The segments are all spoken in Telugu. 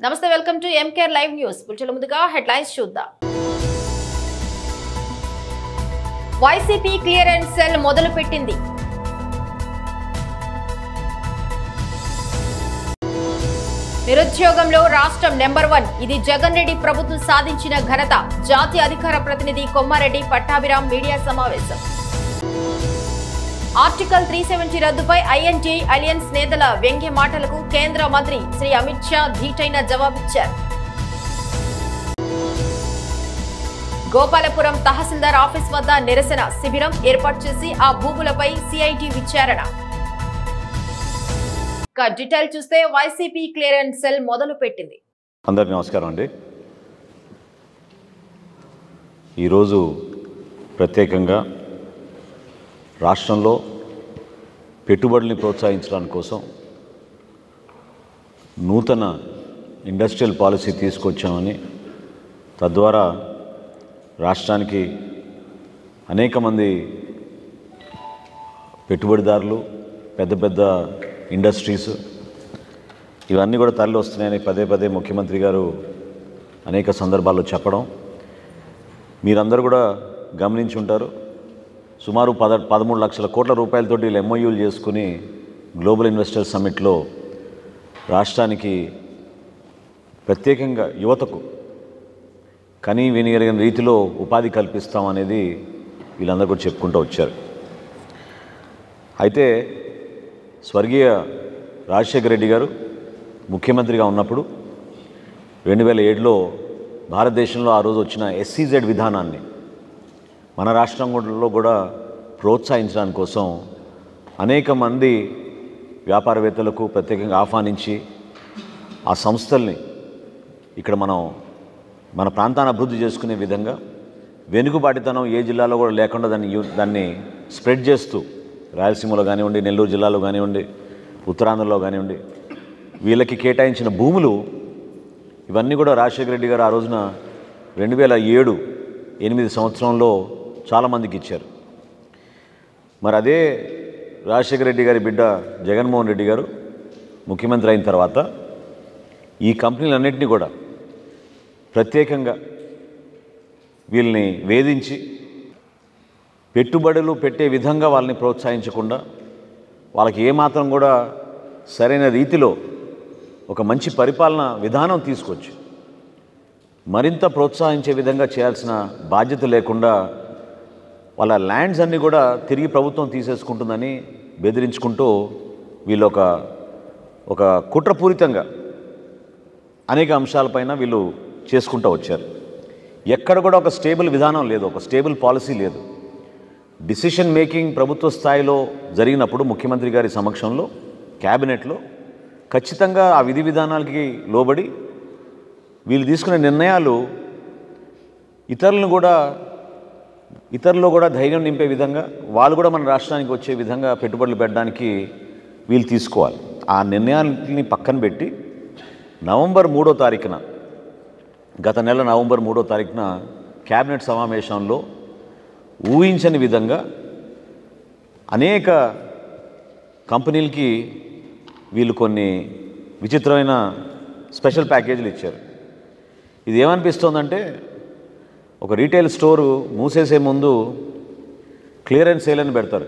నమస్తే welcome to MCare live news పుల్చుల ముందుగా హెడ్లైన్స్ చూద్దాం వైసీపీ క్లియరెన్స్ సెల్ మొదలు పెట్టింది నిరుద్యోగంలో రాష్ట్రం నెంబర్ వన్ ఇది జగన్ రెడ్డి ప్రభుత్వం సాధించిన ఘనత జాతీయ అధికార ప్రతినిధి కొమ్మారెడ్డి పట్టాభిరామ్ మీడియా సమావేశం ఆర్టికల్ త్రీ సెవెంటీ రద్దుపై ఐఎన్టీ అలియన్స్ నేతల వ్యంగ్య మాటలకు కేంద్ర మంత్రి శ్రీ అమిత్ షా ధీటైన జవాబిచ్చారు గోపాలపురం తహసీల్దార్ ఆఫీస్ వద్ద నిరసన శిబిరం ఏర్పాటు చేసి ఆ భూములపై సిఐటి విచారణ ఇక డీటెయిల్ చూస్తే వైసీపీ క్లియరెన్స్ సెల్ మొదలు పెట్టింది అందరికీ నమస్కారం అండి ఈరోజు ప్రత్యేకంగా రాష్ట్రంలో పెట్టుబడుల్ని ప్రోత్సహించడానికి కోసం నూతన ఇండస్ట్రియల్ పాలసీ తీసుకొచ్చామని తద్వారా రాష్ట్రానికి అనేక మంది పెట్టుబడిదారులు పెద్ద పెద్ద ఇండస్ట్రీస్ ఇవన్నీ కూడా తరలి వస్తున్నాయని పదే పదే ముఖ్యమంత్రి గారు అనేక సందర్భాల్లో చెప్పడం మీరందరూ కూడా గమనించి ఉంటారు సుమారు పద పదమూడు లక్షల కోట్ల రూపాయలతోటి వీళ్ళు ఎంఓయూలు చేసుకుని గ్లోబల్ ఇన్వెస్టర్ సమ్మిట్లో రాష్ట్రానికి ప్రత్యేకంగా యువతకు కనీ వినియరిగిన రీతిలో ఉపాధి కల్పిస్తామనేది వీళ్ళందరూ కూడా చెప్పుకుంటూ వచ్చారు అయితే స్వర్గీయ రాజశేఖర రెడ్డి గారు ముఖ్యమంత్రిగా ఉన్నప్పుడు రెండు వేల ఏడులో భారతదేశంలో ఆ రోజు వచ్చిన ఎస్సీజెడ్ విధానాన్ని మన రాష్ట్రంలో కూడా ప్రోత్సహించడానికి కోసం అనేక మంది వ్యాపారవేత్తలకు ప్రత్యేకంగా ఆహ్వానించి ఆ సంస్థల్ని ఇక్కడ మనం మన ప్రాంతాన్ని అభివృద్ధి చేసుకునే విధంగా వెనుకబాటితనం ఏ జిల్లాలో కూడా లేకుండా దాన్ని యూ- దాన్ని స్ప్రెడ్ చేస్తూ రాయలసీమలో కానివ్వండి నెల్లూరు జిల్లాలో కానివ్వండి ఉత్తరాంధ్రలో కానివ్వండి వీళ్ళకి కేటాయించిన భూములు ఇవన్నీ కూడా రాజశేఖర రెడ్డి గారు ఆ రోజున రెండు వేల ఏడు ఎనిమిది సంవత్సరంలో చాలామందికి ఇచ్చారు మరి అదే రాజశేఖర రెడ్డి గారి బిడ్డ జగన్మోహన్ రెడ్డి గారు ముఖ్యమంత్రి అయిన తర్వాత ఈ కంపెనీలన్నింటినీ కూడా ప్రత్యేకంగా వీళ్ళని వేధించి పెట్టుబడులు పెట్టే విధంగా వాళ్ళని ప్రోత్సహించకుండా వాళ్ళకి ఏమాత్రం కూడా సరైన రీతిలో ఒక మంచి పరిపాలన విధానం తీసుకొచ్చి మరింత ప్రోత్సహించే విధంగా చేయాల్సిన బాధ్యత లేకుండా వాళ్ళ ల్యాండ్స్ అన్నీ కూడా తిరిగి ప్రభుత్వం తీసేసుకుంటుందని బెదిరించుకుంటూ వీళ్ళు ఒక ఒక కుట్రపూరితంగా అనేక అంశాలపైన వీళ్ళు చేసుకుంటూ వచ్చారు ఎక్కడ కూడా ఒక స్టేబుల్ విధానం లేదు ఒక స్టేబుల్ పాలసీ లేదు డిసిషన్ మేకింగ్ ప్రభుత్వ స్థాయిలో జరిగినప్పుడు ముఖ్యమంత్రి గారి సమక్షంలో క్యాబినెట్లో ఖచ్చితంగా ఆ విధి విధానాలకి లోబడి వీళ్ళు తీసుకునే నిర్ణయాలు ఇతరులను కూడా ఇతరులు కూడా ధైర్యం నింపే విధంగా వాళ్ళు కూడా మన రాష్ట్రానికి వచ్చే విధంగా పెట్టుబడులు పెట్టడానికి వీళ్ళు తీసుకోవాలి ఆ నిర్ణయాలని పక్కన పెట్టి నవంబర్ మూడో తారీఖున గత నెల నవంబర్ మూడో తారీఖున క్యాబినెట్ సమావేశంలో ఊహించని విధంగా అనేక కంపెనీలకి వీళ్ళు కొన్ని విచిత్రమైన స్పెషల్ ప్యాకేజీలు ఇచ్చారు ఇది ఏమనిపిస్తోందంటే ఒక రీటైల్ స్టోరు మూసేసే ముందు క్లియరెన్స్ సేల్ అని పెడతారు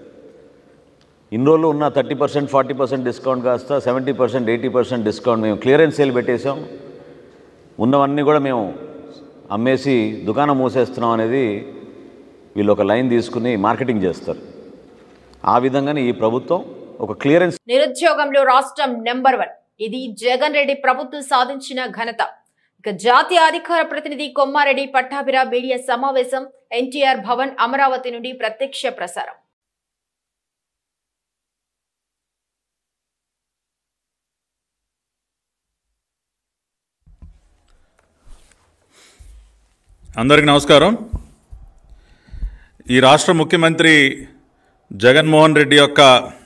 ఇన్ని రోజులు ఉన్న thirty percent forty percent discount కాస్త seventy percent eighty percent discount మేము క్లియరెన్స్ సేల్ పెట్టేసాం ఉన్నవన్నీ కూడా మేము అమ్మేసి దుకాణం మూసేస్తున్నాం అనేది వీళ్ళు ఒక లైన్ తీసుకుని మార్కెటింగ్ చేస్తారు ఆ విధంగానే ఈ ప్రభుత్వం ఒక క్లియరెన్స్ నిరుద్యోగంలో రాష్ట్రం నెంబర్ వన్ ఇది జగన్ రెడ్డి ప్రభుత్వం సాధించిన ఘనత ఇక జాతీయ అధికార ప్రతినిధి కొమ్మారెడ్డి పట్టాభిరా మీడియా సమావేశం ఎన్టీఆర్ భవన్ అమరావతి నుండి ప్రత్యక్ష ప్రసారం అందరికీ నమస్కారం ఈ రాష్ట్ర ముఖ్యమంత్రి జగన్మోహన్ రెడ్డి యొక్క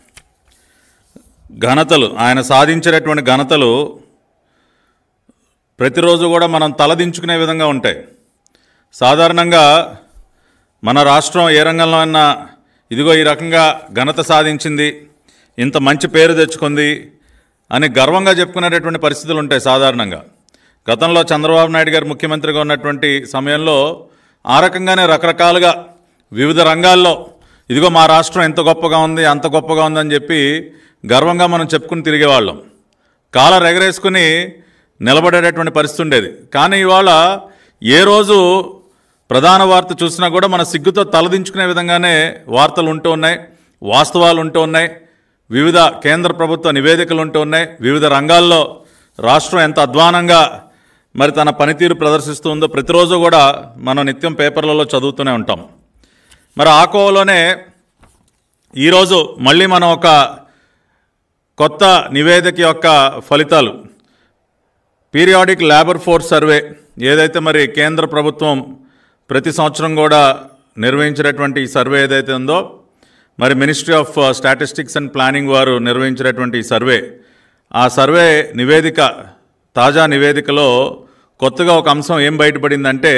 ఘనతలు ఆయన సాధించినటువంటి ఘనతలు ప్రతిరోజు కూడా మనం తలదించుకునే విధంగా ఉంటాయి సాధారణంగా మన రాష్ట్రం ఏ రంగంలో అయినా ఇదిగో ఈ రకంగా ఘనత సాధించింది ఇంత మంచి పేరు తెచ్చుకుంది అని గర్వంగా చెప్పుకునేటటువంటి పరిస్థితులు ఉంటాయి సాధారణంగా గతంలో చంద్రబాబు నాయుడు గారు ముఖ్యమంత్రిగా ఉన్నటువంటి సమయంలో ఆ రకంగానే రకరకాలుగా వివిధ రంగాల్లో ఇదిగో మా రాష్ట్రం ఎంత గొప్పగా ఉంది అంత గొప్పగా ఉందని చెప్పి గర్వంగా మనం చెప్పుకుని తిరిగేవాళ్ళం కాలర్ ఎగరేసుకుని నిలబడేటటువంటి పరిస్థితి ఉండేది కానీ ఇవాళ ఏ రోజు ప్రధాన వార్త చూసినా కూడా మన సిగ్గుతో తలదించుకునే విధంగానే వార్తలు ఉంటూ ఉన్నాయి వాస్తవాలు ఉంటూ ఉన్నాయి వివిధ కేంద్ర ప్రభుత్వ నివేదికలు ఉంటూ ఉన్నాయి వివిధ రంగాల్లో రాష్ట్రం ఎంత అధ్వానంగా మరి తన పనితీరు ప్రదర్శిస్తూ ఉందో ప్రతిరోజు కూడా మనం నిత్యం పేపర్లలో చదువుతూనే ఉంటాం మరి ఆ కోవలోనే ఈరోజు మళ్ళీ మనం ఒక కొత్త నివేదిక యొక్క ఫలితాలు పీరియాడిక్ లేబర్ ఫోర్స్ సర్వే ఏదైతే మరి కేంద్ర ప్రభుత్వం ప్రతి సంవత్సరం కూడా నిర్వహించినటువంటి ఈ సర్వే ఏదైతే ఉందో మరి ministry of statistics and planning వారు నిర్వహించినటువంటి ఈ సర్వే ఆ సర్వే నివేదిక తాజా నివేదికలో కొత్తగా ఒక అంశం ఏం బయటపడిందంటే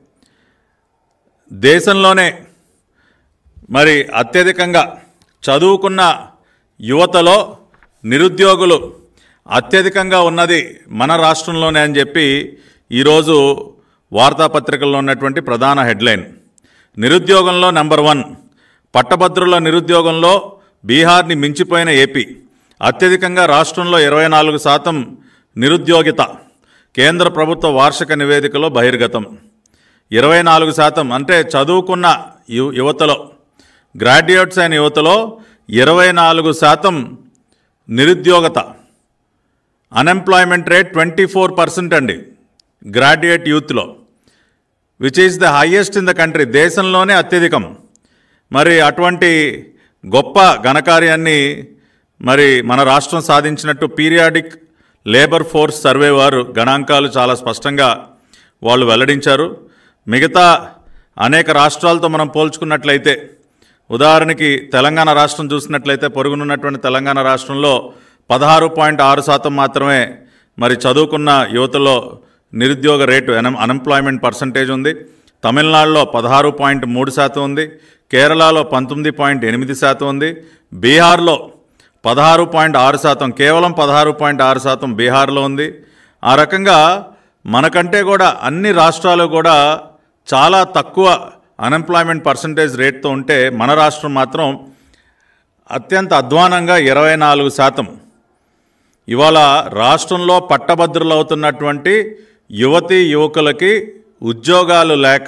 దేశంలోనే మరి అత్యధికంగా చదువుకున్న యువతలో నిరుద్యోగులు అత్యధికంగా ఉన్నది మన రాష్ట్రంలోనే అని చెప్పి ఈరోజు వార్తాపత్రికల్లో ఉన్నటువంటి ప్రధాన హెడ్లైన్ నిరుద్యోగంలో నెంబర్ వన్ పట్టభద్రుల నిరుద్యోగంలో బీహార్ని మించిపోయిన ఏపీ అత్యధికంగా రాష్ట్రంలో ఇరవై నాలుగు శాతం నిరుద్యోగిత కేంద్ర ప్రభుత్వ వార్షిక నివేదికలో బహిర్గతం ఇరవై నాలుగు శాతం అంటే చదువుకున్న యు యువతలో గ్రాడ్యుయేట్స్ అయిన యువతలో ఇరవై నాలుగు శాతం నిరుద్యోగత unemployment rate twenty four percent అండి గ్రాడ్యుయేట్ యూత్లో which is the highest in the country దేశంలోనే అత్యధికం మరి అటువంటి గొప్ప ఘనకార్యాన్ని మరి మన రాష్ట్రం సాధించినట్టు పీరియాడిక్ లేబర్ ఫోర్స్ సర్వే వారు గణాంకాలు చాలా స్పష్టంగా వాళ్ళు వెల్లడించారు మిగతా అనేక రాష్ట్రాలతో మనం పోల్చుకున్నట్లయితే ఉదాహరణకి తెలంగాణ రాష్ట్రం చూసినట్లయితే పొరుగునున్నటువంటి తెలంగాణ రాష్ట్రంలో పదహారు పాయింట్ ఆరు శాతం మాత్రమే మరి చదువుకున్న యువతలో నిరుద్యోగ రేటు అన్ అన్ఎంప్లాయ్మెంట్ పర్సంటేజ్ ఉంది తమిళనాడులో పదహారు పాయింట్ మూడు శాతం ఉంది కేరళలో పంతొమ్మిది పాయింట్ ఎనిమిది శాతం ఉంది బీహార్లో పదహారు పాయింట్ ఆరు శాతం కేవలం పదహారు పాయింట్ ఆరు శాతం బీహార్లో ఉంది ఆ రకంగా మనకంటే కూడా అన్ని రాష్ట్రాలు కూడా చాలా తక్కువ అన్ఎంప్లాయ్మెంట్ పర్సంటేజ్ రేట్తో ఉంటే మన రాష్ట్రం మాత్రం అత్యంత అధ్వానంగా ఇరవై నాలుగు శాతం ఇవాళ రాష్ట్రంలో పట్టభద్రులవుతున్నటువంటి యువతి యువకులకి ఉద్యోగాలు లేక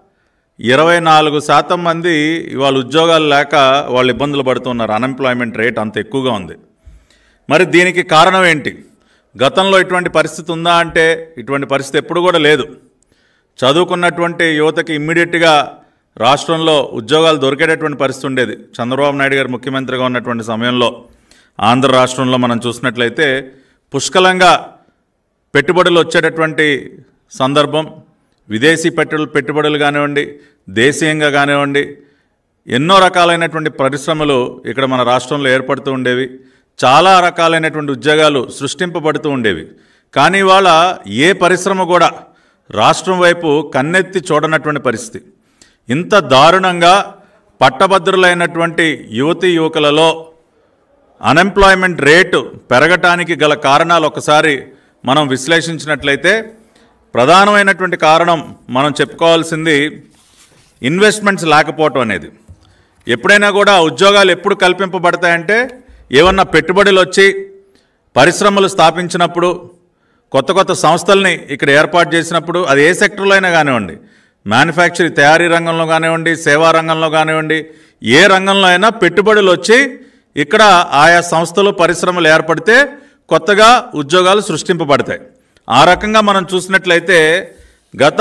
ఇరవై నాలుగు శాతం మంది ఇవాళ ఉద్యోగాలు లేక వాళ్ళు ఇబ్బందులు పడుతున్నారు అన్ఎంప్లాయ్మెంట్ రేట్ అంత ఎక్కువగా ఉంది మరి దీనికి కారణం ఏంటి గతంలో ఇటువంటి పరిస్థితి ఉందా అంటే ఇటువంటి పరిస్థితి ఎప్పుడు కూడా లేదు చదువుకున్నటువంటి యువతకి ఇమ్మీడియట్గా రాష్ట్రంలో ఉద్యోగాలు దొరికేటటువంటి పరిస్థితి ఉండేది చంద్రబాబు నాయుడు గారు ముఖ్యమంత్రిగా ఉన్నటువంటి సమయంలో ఆంధ్ర రాష్ట్రంలో మనం చూసినట్లయితే పుష్కలంగా పెట్టుబడులు వచ్చేటటువంటి సందర్భం విదేశీ పెట్టుబడులు పెట్టుబడులు కానివ్వండి దేశీయంగా కానివ్వండి ఎన్నో రకాలైనటువంటి పరిశ్రమలు ఇక్కడ మన రాష్ట్రంలో ఏర్పడుతూ ఉండేవి చాలా రకాలైనటువంటి ఉద్యోగాలు సృష్టింపబడుతూ ఉండేవి కానీ ఇవాళ ఏ పరిశ్రమ కూడా రాష్ట్రం వైపు కన్నెత్తి చూడనటువంటి పరిస్థితి ఇంత దారుణంగా పట్టభద్రులైనటువంటి యువతీ యువకులలో అన్ఎంప్లాయ్మెంట్ రేటు పెరగటానికి గల కారణాలు ఒకసారి మనం విశ్లేషించినట్లయితే ప్రధానమైనటువంటి కారణం మనం చెప్పుకోవాల్సింది ఇన్వెస్ట్మెంట్స్ లేకపోవటం అనేది ఎప్పుడైనా కూడా ఉద్యోగాలు ఎప్పుడు కల్పింపబడతాయంటే ఏమన్నా పెట్టుబడులు వచ్చి పరిశ్రమలు స్థాపించినప్పుడు కొత్త కొత్త సంస్థల్ని ఇక్కడ ఏర్పాటు చేసినప్పుడు అది ఏ సెక్టర్లో అయినా కానివ్వండి మ్యానుఫ్యాక్చరింగ్ తయారీ రంగంలో కానివ్వండి సేవా రంగంలో కానివ్వండి ఏ రంగంలో అయినా పెట్టుబడులు వచ్చి ఇక్కడ ఆయా సంస్థలు పరిశ్రమలు ఏర్పడితే కొత్తగా ఉద్యోగాలు సృష్టింపబడతాయి ఆ రకంగా మనం చూసినట్లయితే గత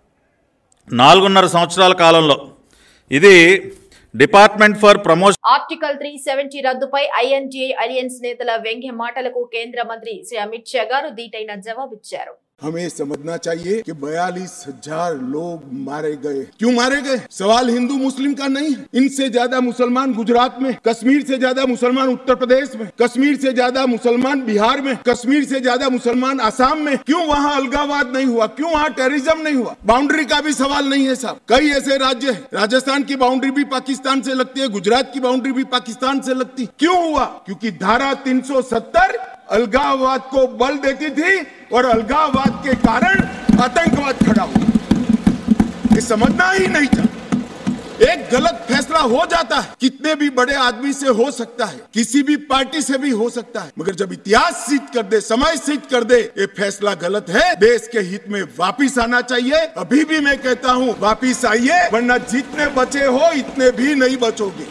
నాలుగున్నర సంవత్సరాల కాలంలో ఇది department for promotion article three seventy రద్దుపై ఐఎన్టీఐ అలియన్స్ నేతల వ్యంగ్య మాటలకు కేంద్ర మంత్రి శ్రీ అమిత్ షా గారు ధీటైన జవాబిచ్చారు हमें समझना चाहिए कि बयालीस हजार लोग मारे गए क्यों मारे गए सवाल हिंदू मुस्लिम का नहीं है इनसे ज्यादा मुसलमान गुजरात में कश्मीर से ज्यादा मुसलमान उत्तर प्रदेश में कश्मीर से ज्यादा मुसलमान बिहार में कश्मीर से ज्यादा मुसलमान आसाम में क्यों वहाँ अलगावाद नहीं हुआ क्यों वहाँ टेररिज्म नहीं हुआ बाउंड्री का भी सवाल नहीं है साहब कई ऐसे राज्य है राजस्थान की बाउंड्री भी पाकिस्तान से लगती है गुजरात की बाउंड्री भी पाकिस्तान से लगती है। क्यों हुआ क्योंकि धारा 370 अलगाववाद को बल देती थी और अलगाववाद के कारण आतंकवाद खड़ा हुआ ये समझना ही नहीं था एक गलत फैसला हो जाता है कितने भी बड़े आदमी से हो सकता है किसी भी पार्टी से भी हो सकता है मगर जब इतिहास सिद्ध कर दे समय सिद्ध कर दे ये फैसला गलत है देश के हित में वापिस आना चाहिए अभी भी मैं कहता हूँ वापिस आइए वरना जितने बचे हो इतने भी नहीं बचोगे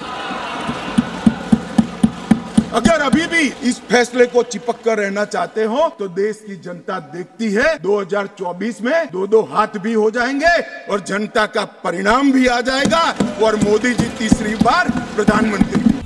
अगर अभी भी इस फैसले को चिपक कर रहना चाहते हो तो देश की जनता देखती है 2024 में दो दो हाथ भी हो जाएंगे और जनता का परिणाम भी आ जाएगा और मोदी जी तीसरी बार प्रधानमंत्री भी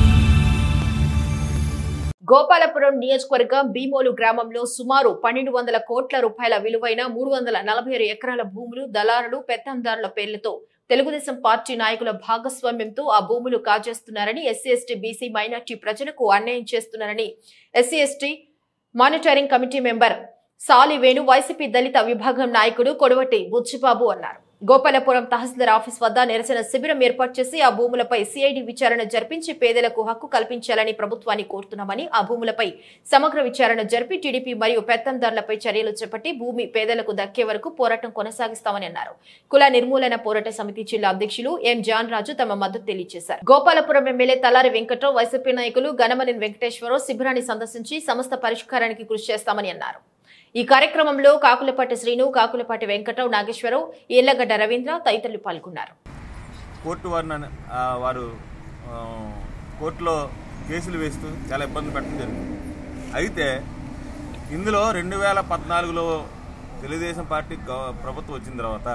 గోపాలపురం నియోజకవర్గం భీమోలు గ్రామంలో సుమారు పన్నెండు వందల కోట్ల రూపాయల విలువైన మూడు వందల నలభై ఆరు ఎకరాల భూములు దళారులు పెత్తందారుల పేర్లతో తెలుగుదేశం పార్టీ నాయకుల భాగస్వామ్యంతో ఆ భూములు కాజేస్తున్నారని ఎస్సీ ఎస్టీ బీసీ మైనార్టీ ప్రజలకు అన్యాయం చేస్తున్నారని SC ST monitoring committee member Sali Venu YCP దళిత విభాగం నాయకుడు కొడవటి బుచ్చిబాబు అన్నారు గోపాలపురం తహసీల్దార్ ఆఫీస్ వద్ద నిరసన శిబిరం ఏర్పాటు చేసి ఆ భూములపై సిఐడి విచారణ జరిపించి పేదలకు హక్కు కల్పించాలని ప్రభుత్వాన్ని కోరుతున్నామని ఆ భూములపై సమగ్ర విచారణ జరిపి టీడీపీ మరియు పెత్తందారులపై చర్యలు చేపట్టి భూమి పేదలకు దక్కే వరకు పోరాటం కొనసాగిస్తామని అన్నారు కుల నిర్మూలన పోరాట సమితి జిల్లా అధ్యక్షులు ఎం జాన్ రాజు తమ మద్దతు తెలియజేశారు గోపాలపురం ఎమ్మెల్యే తలారి వెంకట్రావు వైసీపీ నాయకులు గణమనేని వెంకటేశ్వరరావు శిబిరాన్ని సందర్శించి సమస్త పరిష్కారానికి కృషి చేస్తామని అన్నారు ఈ కార్యక్రమంలో కాకులపాటి శ్రీను కాకులపాటి వెంకటరావు నాగేశ్వరరావు ఏళ్లగడ్డ రవీంద్ర తదితరులు పాల్గొన్నారు కోర్టు వారిని ఆ, వారు ఆ, కోర్టులో కేసులు వేస్తూ చాలా ఇబ్బంది పెట్టడం జరిగింది అయితే ఇందులో రెండు వేల పద్నాలుగులో తెలుగుదేశం పార్టీ గవ- ప్రభుత్వం వచ్చిన తర్వాత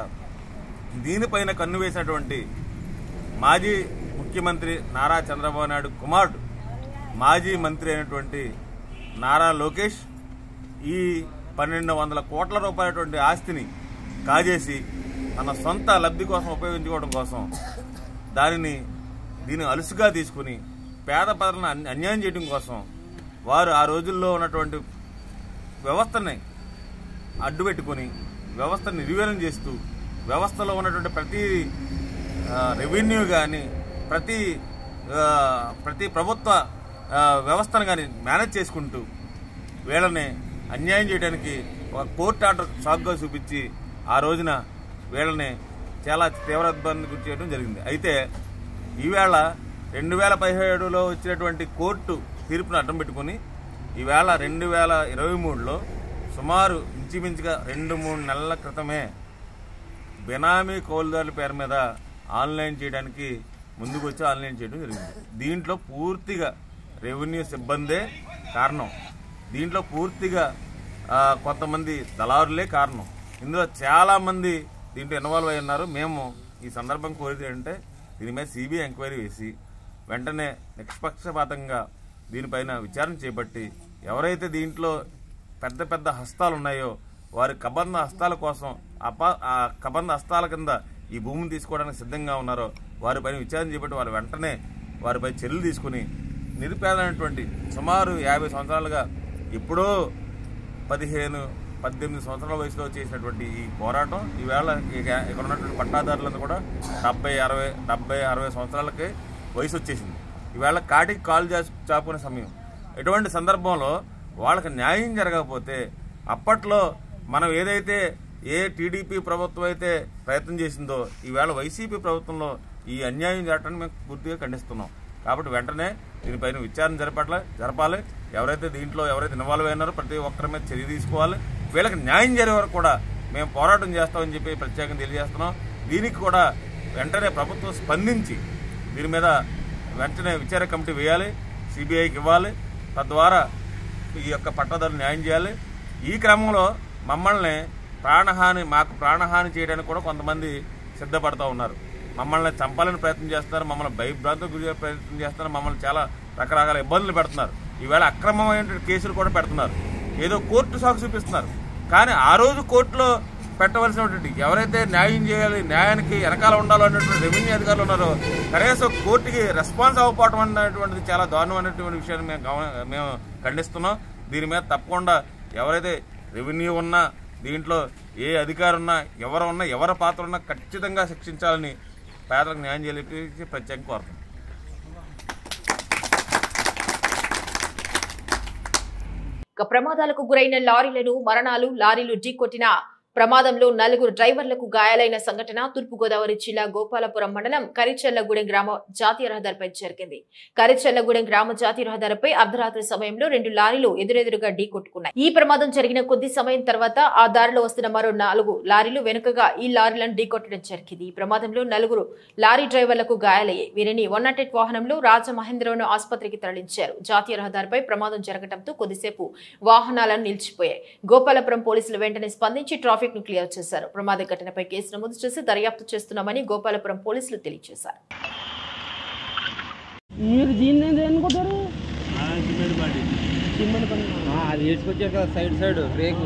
దీనిపైన కన్ను వేసినటువంటి మాజీ ముఖ్యమంత్రి నారా చంద్రబాబు నాయుడు కుమారుడు మాజీ మంత్రి అయినటువంటి నారా లోకేష్ ఈ పన్నెండు వందల కోట్ల రూపాయలటువంటి ఆస్తిని కాజేసి తన సొంత లబ్ధి కోసం ఉపయోగించుకోవడం కోసం దానిని దీన్ని అలుసుగా తీసుకుని పేద ప్రజలను అన్- అన్యాయం చేయడం కోసం వారు ఆ రోజుల్లో ఉన్నటువంటి వ్యవస్థని అడ్డుపెట్టుకొని వ్యవస్థను నిర్వీర్యం చేస్తూ వ్యవస్థలో ఉన్నటువంటి ప్రతి ఆ, రెవెన్యూ కానీ ప్రతి ఆ, ప్రతి ప్రభుత్వ ఆ, వ్యవస్థను కానీ మేనేజ్ చేసుకుంటూ వీళ్ళని అన్యాయం చేయడానికి ఒక కోర్టు ఆర్డర్ సాగుగా చూపించి ఆ రోజున వీళ్ళని చాలా తీవ్ర ఇబ్బంది గురి చేయడం జరిగింది అయితే ఈవేళ రెండు వేల పదిహేడులో వచ్చినటువంటి కోర్టు తీర్పును అడ్డం పెట్టుకుని ఈవేళ రెండు వేల ఇరవై మూడులో సుమారు ఇంచుమించుగా రెండు మూడు నెలల క్రితమే బెనామీ కౌలుదారుల పేరు మీద ఆన్లైన్ చేయడానికి ముందుకు వచ్చి ఆన్లైన్ చేయడం జరిగింది దీంట్లో పూర్తిగా రెవెన్యూ సిబ్బందే కారణం దీంట్లో పూర్తిగా ఆ, కొంతమంది దళారులే కారణం ఇందులో చాలామంది దీంట్లో ఇన్వాల్వ్ అయి ఉన్నారు మేము ఈ సందర్భం కోరేది ఏంటంటే దీని మీద సిబిఐ ఎంక్వైరీ వేసి వెంటనే నిష్పక్షపాతంగా దీనిపైన విచారణ చేపట్టి ఎవరైతే దీంట్లో పెద్ద పెద్ద హస్తాలు ఉన్నాయో వారి కబంధ హస్తాల కోసం అప ఆ కబంధ హస్తాల కింద ఈ భూమిని తీసుకోవడానికి సిద్ధంగా ఉన్నారో వారిపైన విచారణ చేపట్టి వారు వెంటనే వారిపై చర్యలు తీసుకుని నిరుపేదైనటువంటి సుమారు యాభై సంవత్సరాలుగా ఎప్పుడో పదిహేను పద్దెనిమిది సంవత్సరాల వయసులో చేసినటువంటి ఈ పోరాటం ఈవేళ ఇక ఇక్కడ ఉన్నటువంటి పట్టాదారులంతా కూడా డెబ్బై అరవై డెబ్బై అరవై సంవత్సరాలకి వయసు వచ్చేసింది ఈవేళ కాటికి కాలు చా- చాపుకునే సమయం ఎటువంటి సందర్భంలో వాళ్ళకి న్యాయం జరగకపోతే అప్పట్లో మనం ఏదైతే ఏ టీడీపీ ప్రభుత్వం అయితే ప్రయత్నం చేసిందో ఈవేళ వైసీపీ ప్రభుత్వంలో ఈ అన్యాయం జరగటాన్ని మేము పూర్తిగా ఖండిస్తున్నాం కాబట్టి వెంటనే దీనిపైన విచారణ జరపట్ల జరపాలి ఎవరైతే దీంట్లో ఎవరైతే ఇన్వాల్వ్ అయినారో ప్రతి ఒక్కరి మీద చర్య తీసుకోవాలి వీళ్ళకి న్యాయం జరిగే వరకు కూడా మేము పోరాటం చేస్తామని చెప్పి ప్రత్యేకంగా తెలియజేస్తున్నాం దీనికి కూడా వెంటనే ప్రభుత్వం స్పందించి దీని మీద వెంటనే విచారణ కమిటీ వేయాలి సిబిఐకి ఇవ్వాలి తద్వారా ఈ యొక్క పట్టదారులు న్యాయం చేయాలి ఈ క్రమంలో మమ్మల్ని ప్రాణహాని మాకు ప్రాణహాని చేయడానికి కూడా కొంతమంది సిద్ధపడతా ఉన్నారు మమ్మల్ని చంపాలని ప్రయత్నం చేస్తున్నారు మమ్మల్ని భయభ్రాంతులకు గురి చేసే ప్రయత్నం చేస్తున్నారు మమ్మల్ని చాలా రకరకాల ఇబ్బందులు పెడుతున్నారు ఈవేళ అక్రమమైన కేసులు కూడా పెడుతున్నారు ఏదో కోర్టు సాకు చూపిస్తున్నారు కానీ ఆ రోజు కోర్టులో పెట్టవలసినటువంటి ఎవరైతే న్యాయం చేయాలి న్యాయానికి వెనకాల ఉండాలో అనేటువంటి రెవెన్యూ అధికారులు ఉన్నారో కనీసం కోర్టుకి రెస్పాన్స్ అవ్వకపోవడం అనేటువంటిది చాలా దారుణమైనటువంటి విషయాన్ని మేము గమ- మేము ఖండిస్తున్నాం దీని మీద తప్పకుండా ఎవరైతే రెవెన్యూ ఉన్నా దీంట్లో ఏ అధికారి ఉన్నా ఎవరు ఉన్నా ఎవరి పాత్ర ఉన్నా ఖచ్చితంగా శిక్షించాలని పేదలకు న్యాయం చేయాలి ప్రత్యేకంగా కోరుతున్నాం ఇక ప్రమాదాలకు గురైన లారీలను మరణాలు లారీలు ఢీకొట్టిన ప్రమాదంలో నలుగురు డ్రైవర్లకు గాయాలైన సంఘటన తూర్పుగోదావరి జిల్లా గోపాలపురం మండలం కరిచెల్లగూడెం గ్రామ జాతీయ రహదారిపై జరిగింది కరిచెల్లగూడెం గ్రామ జాతీయ రహదారిపై అర్ధరాత్రి సమయంలో రెండు లారీలు ఎదురెదురుగా ఢీకొట్టుకున్నాయి ఈ ప్రమాదం జరిగిన కొద్ది సమయం తర్వాత ఆ దారిలో వస్తున్న మరో నాలుగు లారీలు వెనుకగా ఈ లారీలను ఢీకొట్టడం జరిగింది ఈ ప్రమాదంలో నలుగురు లారీ డ్రైవర్లకు గాయాలయ్యాయి వీరిని వన్ నాట్ ఎయిట్ వాహనంలో రాజమహేంద్రవరం ఆసుపత్రికి తరలించారు జాతీయ రహదారిపై ప్రమాదం జరగడంతో కొద్దిసేపు వాహనాలను నిలిచిపోయాయి గోపాలపురం పోలీసులు వెంటనే స్పందించి ట్రాఫిక్ ను క్లియర్ చేశారు ప్రమాద ఘటనపై కేసు నమోదు చేసి దర్యాప్తు చేస్తున్నామని గోపాలపురం పోలీసులు తెలియజేశారు మీరు దీన్ని దేనికొట్టారు సిమెంట్ పని అది వేసుకొచ్చారు కదా సైడ్ సైడ్ బ్రేక్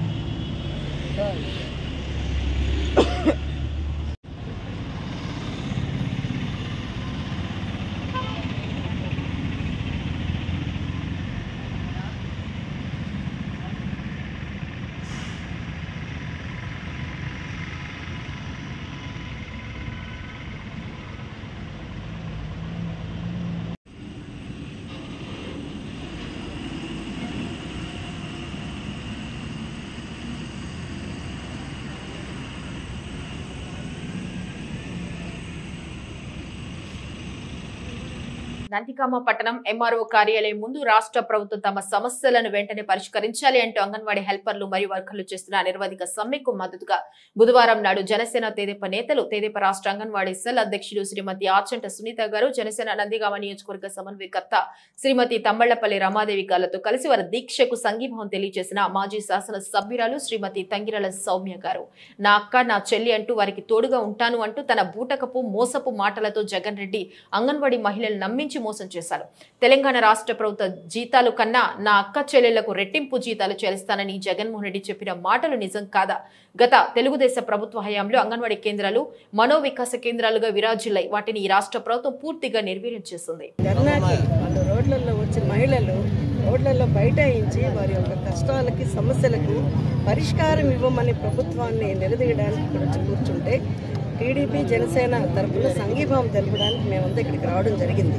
నందిగామ పట్టణం ఎంఆర్ఓ కార్యాలయం ముందు రాష్ట్ర ప్రభుత్వం తమ సమస్యలను వెంటనే పరిష్కరించాలి అంటూ అంగన్వాడీ హెల్పర్లు మరియు వర్కర్లు చేస్తున్న నిరవధిక సమ్మెకు మద్దతుగా బుధవారం నాడు జనసేన తెదేప నేతలు తెదేప రాష్ట్ర అంగన్వాడీ సెల్ అధ్యక్షులు శ్రీమతి ఆచంట సునీత గారు జనసేన నందిగామ నియోజకవర్గ సమన్వయకర్త శ్రీమతి తమ్మళ్లపల్లి రమాదేవి గారితో కలిసి వారి దీక్షకు సంఘీభావం తెలియజేసిన మాజీ శాసన సభ్యురాలు శ్రీమతి తంగిరల సౌమ్య గారు నా అక్క నా చెల్లి అంటూ వారికి తోడుగా ఉంటాను అంటూ తన బూటకపు మోసపు మాటలతో జగన్ రెడ్డి అంగన్వాడీ మహిళలు నమ్మించి మోసం చేశారు తెలంగాణ రాష్ట్ర ప్రభుత్వ జీతాలు కన్నా నా అక్క చెల్లెళ్లకు రెట్టింపు జీతాలు చెల్లిస్తానని జగన్మోహన్ రెడ్డి చెప్పిన మాటలు నిజం కాదా గత తెలుగుదేశం ప్రభుత్వ హయాంలో అంగన్వాడీ కేంద్రాలు మనోవికాస కేంద్రాలుగా విరాజిల్లాయి వాటిని ఈ రాష్ట్ర ప్రభుత్వం పూర్తిగా నిర్వీర్యం చేస్తుంది ధర్నాకి వాళ్ళు రోడ్లలో వచ్చిన మహిళలు రోడ్లలో బైఠాయించి వారి యొక్క కష్టాలకి సమస్యలకు పరిష్కారం ఇవ్వమని ప్రభుత్వాన్ని నిలదీయడానికి ఇక్కడ వచ్చి కూర్చుంటే టీడీపీ జనసేన తరపున సంఘీభావం తెలపడానికి మేమంతా ఇక్కడికి రావడం జరిగింది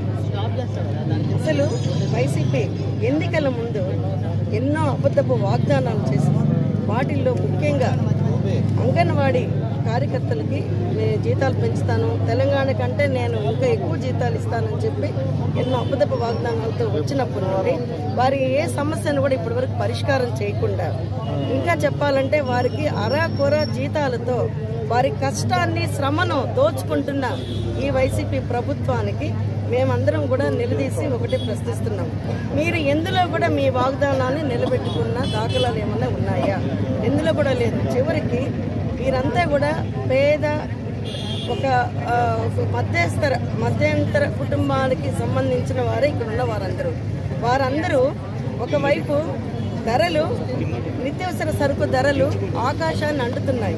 అసలు వైసీపీ ఎన్నికల ముందు ఎన్నో అబద్ధపు వాగ్దానాలు చేసి వాటిల్లో ముఖ్యంగా అంగన్వాడీ కార్యకర్తలకి నేను జీతాలు పెంచుతాను తెలంగాణ కంటే నేను ఇంకా ఎక్కువ జీతాలు ఇస్తానని చెప్పి ఎన్నో అబద్ధపు వాగ్దానాలతో వచ్చినప్పటి నుండి వారికి ఏ సమస్యను కూడా ఇప్పటివరకు పరిష్కారం చేయకుండా ఇంకా చెప్పాలంటే వారికి అరాకొర జీతాలతో వారి కష్టాన్ని శ్రమను దోచుకుంటున్న ఈ వైసీపీ ప్రభుత్వానికి మేమందరం కూడా నిలదీసి ఒకటే ప్రశ్నిస్తున్నాం మీరు ఎందులో కూడా మీ వాగ్దానాన్ని నిలబెట్టుకున్న దాఖలాలు ఏమన్నా ఉన్నాయా ఎందులో కూడా లేదు చివరికి వీరంతా కూడా పేద ఒక ఆ, ఒక మధ్యస్థర మధ్యంతర కుటుంబానికి సంబంధించిన వారే ఇక్కడ ఉన్న వారందరూ వారందరూ ఒకవైపు ధరలు నిత్యావసర సరుకు ధరలు ఆకాశాన్ని అంటుతున్నాయి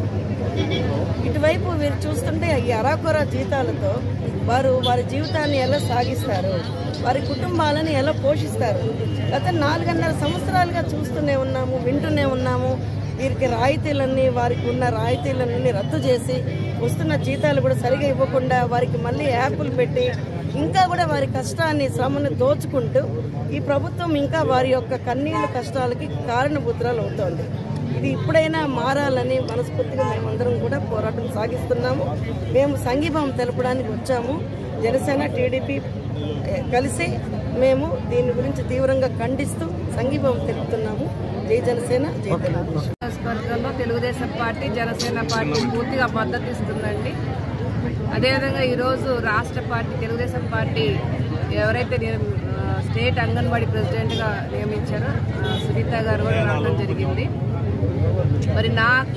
ఇటువైపు వీరు చూస్తుంటే ఈ అరాకొర జీతాలతో వారు వారి జీవితాన్ని ఎలా సాగిస్తారు వారి కుటుంబాలను ఎలా పోషిస్తారు గత నాలుగున్నర సంవత్సరాలుగా చూస్తూనే ఉన్నాము వింటూనే ఉన్నాము వీరికి రాయితీలన్నీ వారికి ఉన్న రాయితీలన్నీ రద్దు చేసి వస్తున్న జీతాలు కూడా సరిగా ఇవ్వకుండా వారికి మళ్ళీ యాప్లు పెట్టి ఇంకా కూడా వారి కష్టాన్ని శ్రమను దోచుకుంటూ ఈ ప్రభుత్వం ఇంకా వారి యొక్క కన్నీళ్ళ కష్టాలకి కారణభూతురాలు అవుతోంది ఇది ఇప్పుడైనా మారాలని మనస్ఫూర్తిగా మేమందరం కూడా పోరాటం సాగిస్తున్నాము మేము సంఘీభావం తెలపడానికి వచ్చాము జనసేన టీడీపీ ఏ, కలిసి మేము దీని గురించి తీవ్రంగా ఖండిస్తూ సంఘీభావం తెలుపుతున్నాము జై జనసేన జై తెలుగుదేశం నియోజకవర్గంలో తెలుగుదేశం పార్టీ జనసేన పార్టీ పూర్తిగా మద్దతు ఇస్తుందండి అదేవిధంగా ఈరోజు రాష్ట్ర పార్టీ తెలుగుదేశం పార్టీ ఎవరైతే నియ- ఆ, స్టేట్ అంగన్వాడీ ప్రెసిడెంట్గా నియమించారో ఆ, సునీత గారు కూడా రావడం జరిగింది మరి నా అక్క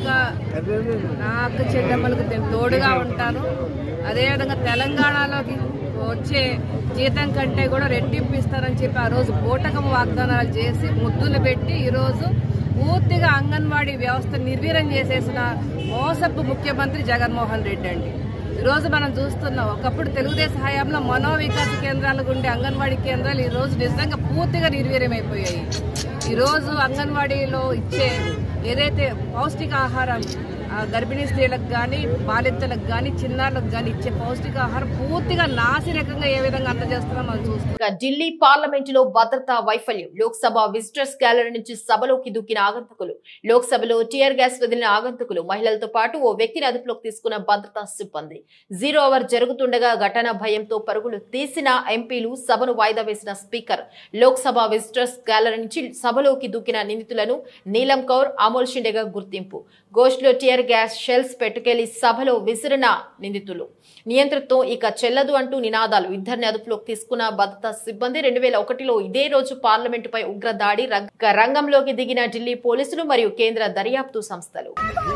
నా అక్క చెల్లెమ్మలకు నేను తోడుగా ఉంటాను అదేవిధంగా తెలంగాణలోకి వచ్చే జీతం కంటే కూడా రెట్టింపు ఇస్తారని చెప్పి ఆ రోజు బూటకం వాగ్దానాలు చేసి ముద్దులు పెట్టి ఈరోజు పూర్తిగా అంగన్వాడీ వ్యవస్థ నిర్వీర్యం చేసేసిన మోసపు ముఖ్యమంత్రి జగన్మోహన్ రెడ్డి అండి ఈరోజు మనం చూస్తున్నాం ఒకప్పుడు తెలుగుదేశం హయాంలో మనోవికాస కేంద్రాలకు ఉండే అంగన్వాడీ కేంద్రాలు ఈ రోజు నిజంగా పూర్తిగా నిర్వీర్యమైపోయాయి ఈరోజు అంగన్వాడీలో ఇచ్చే ఏదైతే పౌష్టికాహారం ఆ, గర్భిణీ స్త్రీలకు కానీ బాలింతలకు కానీ చిన్నారులకు కానీ ఇచ్చే పౌష్టికాహారం పూర్తిగా నాసిరకంగా ఏ విధంగా అందజేస్తున్నామో మనం చూస్తున్నాం ఇక ఢిల్లీ పార్లమెంటులో భద్రతా వైఫల్యం లోక్సభ విజిటర్స్ గ్యాలరీ నుంచి సభలోకి దూకిన ఆగంతకులు లోక్సభలో టియర్ గ్యాస్ వదిలిన ఆగంతకులు మహిళలతో పాటు ఓ వ్యక్తిని అదుపులోకి తీసుకున్న భద్రతా సిబ్బంది జీరో అవర్ జరుగుతుండగా ఘటన భయంతో పరుగులు తీసిన ఎంపీలు సభను వాయిదా వేసిన స్పీకర్ లోక్సభ విజిటర్స్ గ్యాలరీ నుంచి సభలోకి దూకిన నిందితులను నీలం కౌర్ అమోల్ షిండేగా గుర్తింపు గోష్లో టియర్ గ్యాస్ షెల్స్ పెట్టుకెళ్లి సభలో విసిరిన నిందితులు నియంత్రణతో ఇక చెల్లదు అంటూ నినాదాలు ఇద్దరిని అదుపులోకి తీసుకున్న భద్రతా సిబ్బంది రెండు వేల ఒకటిలో ఇదే రోజు పార్లమెంటుపై ఉగ్ర దాడి రంగ- రంగంలోకి దిగిన ఢిల్లీ పోలీసులు మరియు కేంద్ర దర్యాప్తు సంస్థలు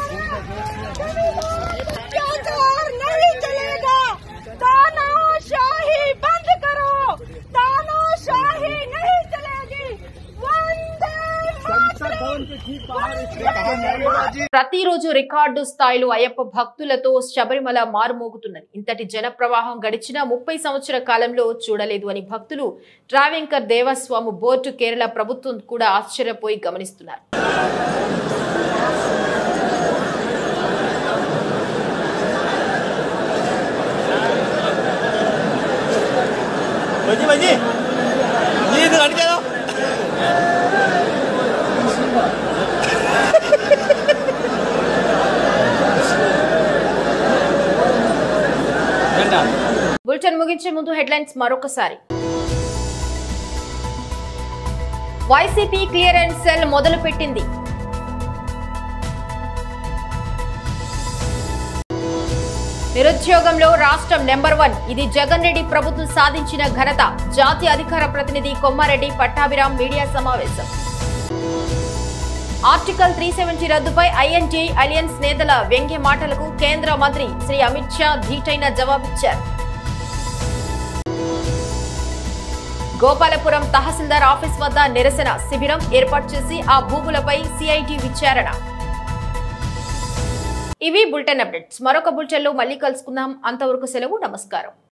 अत्याचार नहीं चलेगा तानाशाही बंद करो तानाशाही नहीं चलेगी वंदे ప్రతిరోజు రికార్డు స్థాయిలో అయ్యప్ప భక్తులతో శబరిమల మారుమోగుతున్నది ఇంతటి జన ప్రవాహం గడిచిన ముప్పై సంవత్సర కాలంలో చూడలేదు అని భక్తులు ట్రావెంకర్ దేవస్వామి బోర్డు కేరళ ప్రభుత్వం కూడా ఆశ్చర్యపోయి గమనిస్తున్నారు బులెటిన్ ముగించే ముందు హెడ్లైన్స్ మరొకసారి వైసీపీ క్లియరెన్స్ సెల్ మొదలు పెట్టింది నిరుద్యోగంలో రాష్ట్రం నెంబర్ వన్ ఇది జగన్ రెడ్డి ప్రభుత్వం సాధించిన ఘనత జాతీయ అధికార ప్రతినిధి కొమ్మారెడ్డి పట్టాభిరామ్ మీడియా సమావేశం ఆర్టికల్ త్రీ సెవెంటీ రద్దుపై ఐఎన్టీ అలియన్స్ నేతల వ్యంగ్య మాటలకు కేంద్ర మంత్రి శ్రీ అమిత్ షా ధీటైన జవాబిచ్చారు గోపాలపురం తహసీల్దార్ ఆఫీస్ వద్ద నిరసన శిబిరం ఏర్పాటు చేసి ఆ భూములపై సిఐటి విచారణ ఇవి బులెటిన్ అప్డేట్స్ మరొక బులెటిన్లో మళ్ళీ కలుసుకుందాం అంతవరకు సెలవు నమస్కారం